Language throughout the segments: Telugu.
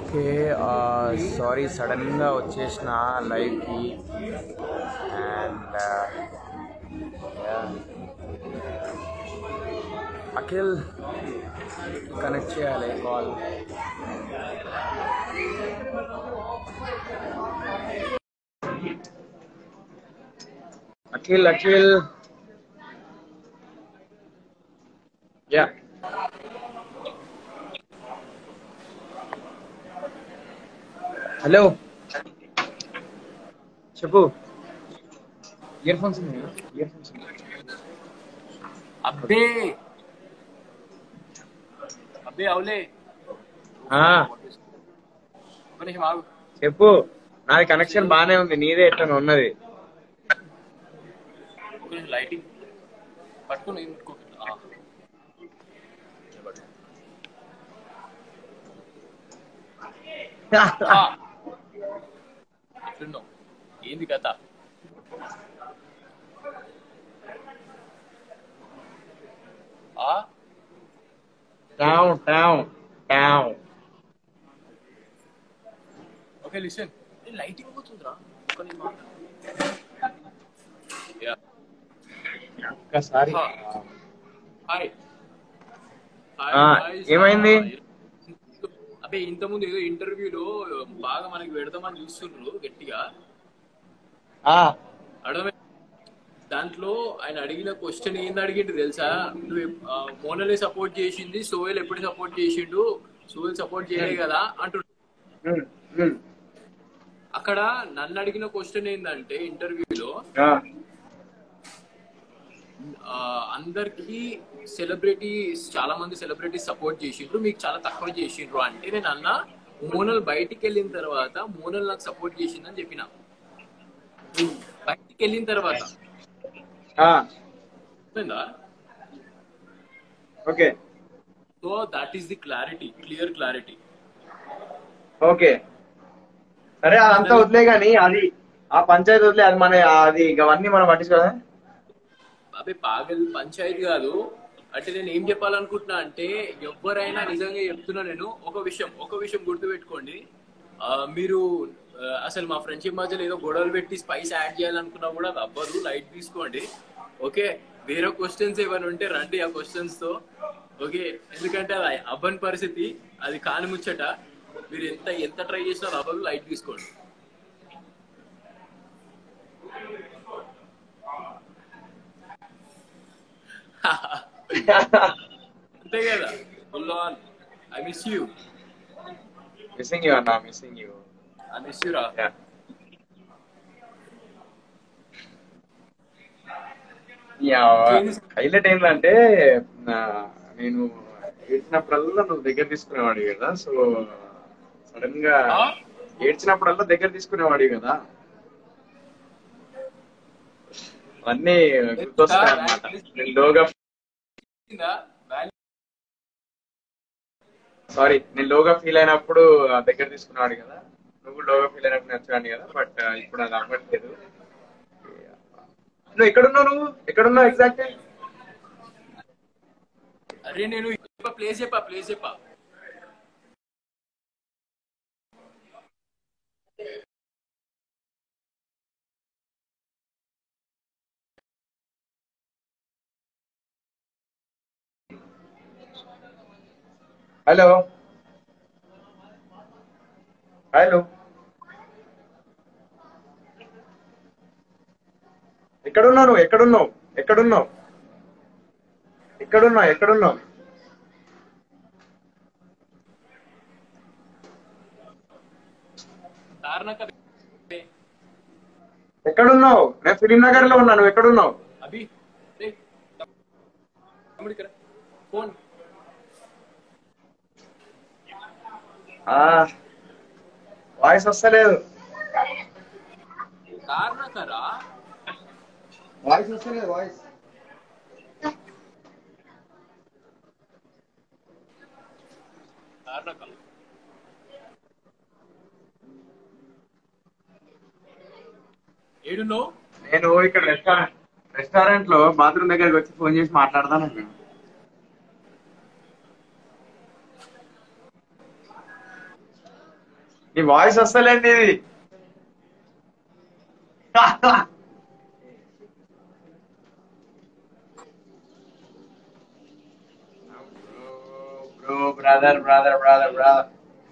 ఓకే సారీ సడన్గా వచ్చేసిన లైవ్కి అండ్ అఖిల్ కనెక్ట్ చేయాలి call Akhil Akhil yeah hello చెప్పు ఇయర్ ఫోన్స్ ఉన్నాయా ఇయర్ ఫోన్స్ అబ్బే అబ్బే అవులే ఒక నిమిషం ఆగు చెప్పు నాది కనెక్షన్ బానే ఉంది నీదే ఎట్లా ఉన్నది ఒక నిమిషం లైటింగ్ పట్టుకుని ఏం పట్టుకో ఆ. ఆ. ఎట్లున్నావు ఏంది కథ ఆ town town town okay listen lighting పోతుందిరా ఒక నిమిషం యా ఒక్కసారి హాయ్ ఆ, ఏమైంది? అబ్బే ఇంత ముందు ఏదో ఇంటర్వ్యూలో బాగా మనకి పెడదామని చూస్తుండ్రు గట్టిగా ఆ, అర్థమే దాంట్లో ఆయన అడిగిన క్వశ్చన్ ఏంది అడిగిండు తెలుసా నువ్వు ఆ, మోనలే సపోర్ట్ చేసింది సోయల్ ఎప్పుడు సపోర్ట్ చేసిండు సోయల్ సపోర్ట్ చేయలే కదా అంటుండు ఉమ్, ఉమ్, అక్కడ నన్ను అడిగిన క్వశ్చన్ ఏంటంటే ఇంటర్వ్యూలో ఆ, ఆ, అందరికి సెలబ్రిటీస్ చాలా మంది సెలబ్రిటీస్ సపోర్ట్ చేసిండ్రు మీకు చాలా తక్కువ చేసిండ్రు అంటే నేను అన్న మోనల్ బయటికి వెళ్ళిన తర్వాత మోనల్ నాకు సపోర్ట్ చేసిందని చెప్పిన బయటికి వెళ్ళిన తర్వాత ఆ, అర్థమైందా okay so that is the clarity clear clarity okay సరే అదంతా వదిలే గాని అది ఆ పంచాయతీ వదిలే అది మన అది అవన్నీ మనం పట్టించుకోదా అదే పాగల్ పంచాయతీ కాదు అంటే నేను ఏం చెప్పాలనుకుంటున్నా అంటే ఎవరైనా నిజంగా చెప్తున్నా నేను ఒక విషయం ఒక విషయం గుర్తుపెట్టుకోండి ఆ, మీరు ఆ, అసలు మా ఫ్రెండ్షిప్ మధ్యలో ఏదో గొడవలు పెట్టి స్పైస్ యాడ్ చేయాలనుకున్నా కూడా అది అవ్వదు లైట్ తీసుకోండి ఓకే వేరే క్వశ్చన్స్ ఏమైనా ఉంటే రండి ఆ క్వశ్చన్స్ తో ఓకే ఎందుకంటే అది అవ్వని పరిస్థితి అది కాని ముచ్చట మీరు ఎంత ఎంత ట్రై చేసినా అది అవ్వదు లైట్ తీసుకోండి అంతే కదా full on I miss you missing you అన్న missing you I miss you రా హైలైట్ ఏంటంటే ఆ, నేను ఏడ్చినప్పుడల్లా నువ్వు దగ్గర తీసుకునేవాడివి కదా సో సడన్ గా ఆ? ఏడ్చినప్పుడల్లా దగ్గర తీసుకునేవాడివి కదా అవన్నీ గుర్తొస్తాయి అన్నమాట నేను లోగా సారీ నేను లోగా ఫీల్ అయినప్పుడు ఆ దగ్గర తీసుకున్నాడు కదా నువ్వు లోగా ఫీల్ అయినప్పుడు నచ్చాను కదా బట్ ఇప్పుడు అది అవ్వట్లేదు నువ్వు ఎక్కడున్నావు నువ్వు ఎక్కడున్నావు ఎగ్జాక్ట్ అరే నేను ప్లేస్ చెప్పా ప్లేస్ చెప్పా హలో హలో ఎక్కడున్నావు నువ్వు ఎక్కడున్నావు ఎక్కడున్నావు ఎక్కడున్నావు ఎక్కడున్నావు తారనక ఎక్కడున్నావు నేను ఫిలిం నగర్ లో ఉన్నాను నువ్వు ఎక్కడున్నావు అభి రే తమ్ముడు ఇక్కడ ఫోన్ వాయిస్ వస్తలేదు తారనకరా వాయిస్ వస్తలేదు వాయిస్ తారనక ఏడున్నావు నేను ఇక్కడ రెస్టారెంట్ రెస్టారెంట్ లో బాత్రూమ్ దగ్గరికి వచ్చి ఫోన్ చేసి మాట్లాడతాను నేను నీ వాయిస్ వస్తలేండి ఇది bro brother brother brother brother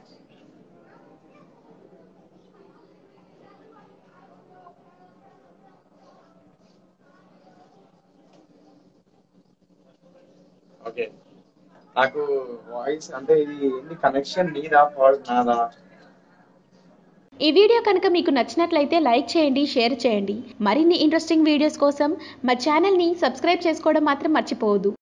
okay నాకు వాయిస్ అంటే ఇది ఏంది కనెక్షన్ నీదా ఫాల్ట్ నాదా ఈ వీడియో కనుక మీకు నచ్చినట్లయితే లైక్ చేయండి షేర్ చేయండి మరిన్ని ఇంట్రెస్టింగ్ వీడియోస్ కోసం మా ఛానల్ని సబ్స్క్రైబ్ చేసుకోవడం మాత్రం మర్చిపోవద్దు